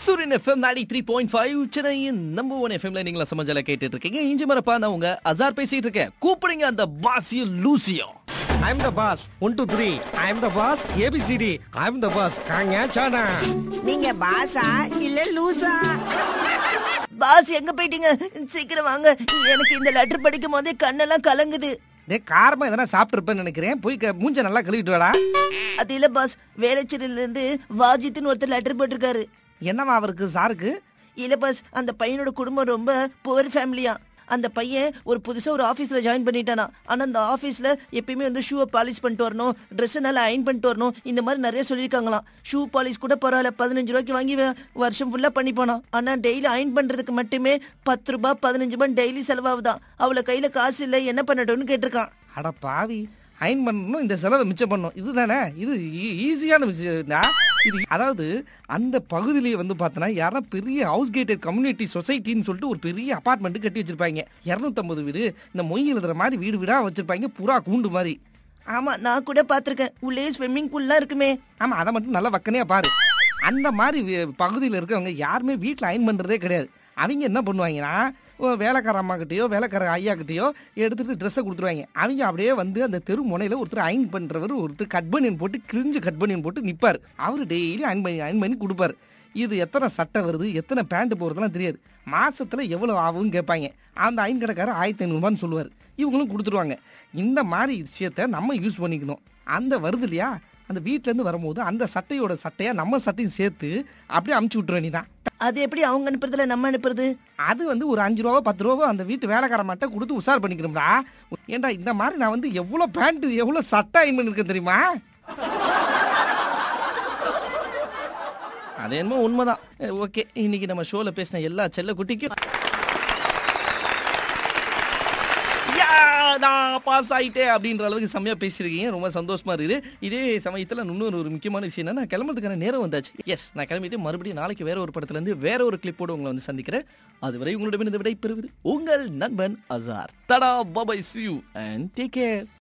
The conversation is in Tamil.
சூரியன் எஃப்எம் நாடி த்ரீ பாயிண்ட் ஃபைவ் சென்னையின் நம்பர் ஒன் எஃப்எம்ல நீங்களா சமாஜால கேட்டுட்டு இருக்கீங்க இஞ்சி மரப்பா நான் உங்க அசார் பேசிட்டு இருக்கேன் கூப்பிடுங்க அந்த பாசியோ லூசியோ I'm the boss. One, two, three. I'm the boss. ABCD. I'm the boss. காங்க சானா நீங்க பாசா இல்ல லூசா பாஸ் எங்க போயிட்டீங்க சீக்கிரம் வாங்க எனக்கு இந்த லெட்டர் படிக்கும் போதே கண்ணெல்லாம் கலங்குது டே காரமா எதனா சாப்பிட்டுருப்பேன்னு நினைக்கிறேன் போய் க- மூஞ்ச நல்லா கழுவிட்டு வாடா அது இல்ல பாஸ் வேலைச்சேரியில இருந்து வாஜித்னு ஒருத்தர் லெட்டர் போட்டிருக்காரு என்னவா அவருக்கு சாருக்கு இல்ல பாஸ் அந்த பையனோட குடும்பம் ரொம்ப புவர் ஃபேமிலியா அந்த பையன் ஒரு புதுசா ஒரு ஆபீஸ்ல ஜாயின் பண்ணிட்டானா ஆனா அந்த ஆபீஸ்ல எப்பயுமே வந்து ஷூவை பாலிஷ் பண்ணிட்டு வரணும் ட்ரெஸ் நல்லா அயன் பண்ணிட்டு வரணும் இந்த மாதிரி நிறைய சொல்லியிருக்காங்களாம் ஷூ பாலிஷ் கூட பரவாயில்ல பதினஞ்சு ரூபாய்க்கு வாங்கி வ- வருஷம் ஃபுல்லா பண்ணி போனான் ஆனா டெய்லி அயன் பண்றதுக்கு மட்டுமே பத்து ரூபாய் பதினஞ்சு ரூபாய் டெய்லி செலவாகுதான் அவள கையில காசு இல்ல என்ன பண்ணட்டும்னு கேட்டிருக்கான் அட பாவி அயன் பண்ணணும் இந்த செலவை மிச்சம் பண்ணணும் இதுதானே இது ஈ- ஈஸியான விஷயம்டா இது அதாவது அந்த பகுதியிலேயே வந்து பார்த்தோன்னா யாரா பெரிய ஹவுஸ் கேட்டட் கம்யூனிட்டி சொசைட்டின்னு சொல்லிட்டு ஒரு பெரிய அபார்ட்மெண்ட் கட்டி வச்சிருப்பாங்க இரநூத்தம்பது வீடு இந்த மொய் எழுதுற மாதிரி வீடு வீடா வச்சிருப்பாங்க புறா கூண்டு மாதிரி ஆமா நான் கூட பாத்திருக்கேன் உள்ளே ஸ்விம்மிங் பூல்லாம் இருக்குமே ஆமா அதை மட்டும் நல்லா வக்கனையா பாரு அந்த மாதிரி வி- பகுதியில் இருக்கவங்க யாருமே வீட்டில் அயன் பண்ணுறதே கிடையாது அவங்க என்ன பண்ணுவாங்கன்னா ஓ, வேலைக்கார அம்மா கிட்டயோ வேலைக்கார ஐயா கிட்டயோ எடுத்துட்டு ட்ரெஸ்ஸை கொடுத்துருவாங்க அவங்க அப்படியே வந்து அந்த தெரு முனையில் ஒருத்தர் அயன் பண்ணுறவர் ஒருத்தர் கட் பனியன் போட்டு கிழிஞ்சு கட் பனியன் போட்டு நிற்பார் அவர் டெய்லி அயன் பண்ணி அயன் பண்ணி கொடுப்பாரு இது எத்தனை சட்டை வருது எத்தனை பேண்ட் போகிறதுலாம் தெரியாது மாசத்துல எவ்வளோ ஆகும்னு கேட்பாங்க அந்த அயன் கடைக்காரர் ஆயிரத்தி ஐநூறுபான்னு சொல்லுவார் இவங்களும் கொடுத்துருவாங்க இந்த மாதிரி விஷயத்த நம்ம யூஸ் பண்ணிக்கணும் அந்த வருது இல்லையா அந்த வீட்டிலேருந்து வரும்போது அந்த சட்டையோட சட்டையா நம்ம சட்டையும் சேர்த்து அப்படியே அமுச்சு விட்டுற வேண்டியதான் அது எப்படி அவங்க அனுப்புறதுல நம்ம அனுப்புறது அது வந்து ஒரு அஞ்சு ரூபாவோ பத்து ரூபாவோ அந்த வீட்டு வேலைக்கார மாட்ட கொடுத்து உஷார் பண்ணிக்கிறோம்டா ஏன்டா இந்த மாதிரி நான் வந்து எவ்வளோ பேண்ட் எவ்வளோ சட்டை அயன் பண்ணியிருக்கேன் தெரியுமா அது என்னமோ உண்மைதான் ஓகே இன்னைக்கு நம்ம ஷோல பேசின எல்லா செல்ல குட்டிக்கும் யா, நான் பாஸ் ஆயிட்டேன் அப்படின்ற அளவுக்கு செம்மையா பேசியிருக்கீங்க ரொம்ப சந்தோஷமா இருக்குது இதே சமயத்துல இன்னொரு ஒரு முக்கியமான விஷயம் என்னன்னா கிளம்புறதுக்கான நேரம் வந்தாச்சு எஸ் நான் கிளம்பிட்டு மறுபடியும் நாளைக்கு வேற ஒரு படத்துல இருந்து வேற ஒரு கிளிப்போடு உங்களை வந்து சந்திக்கிறேன் அதுவரை உங்களிடம் இந்த விடை பெறுவது உங்கள் நண்பன் அசார் தடா பபாய் see you and take care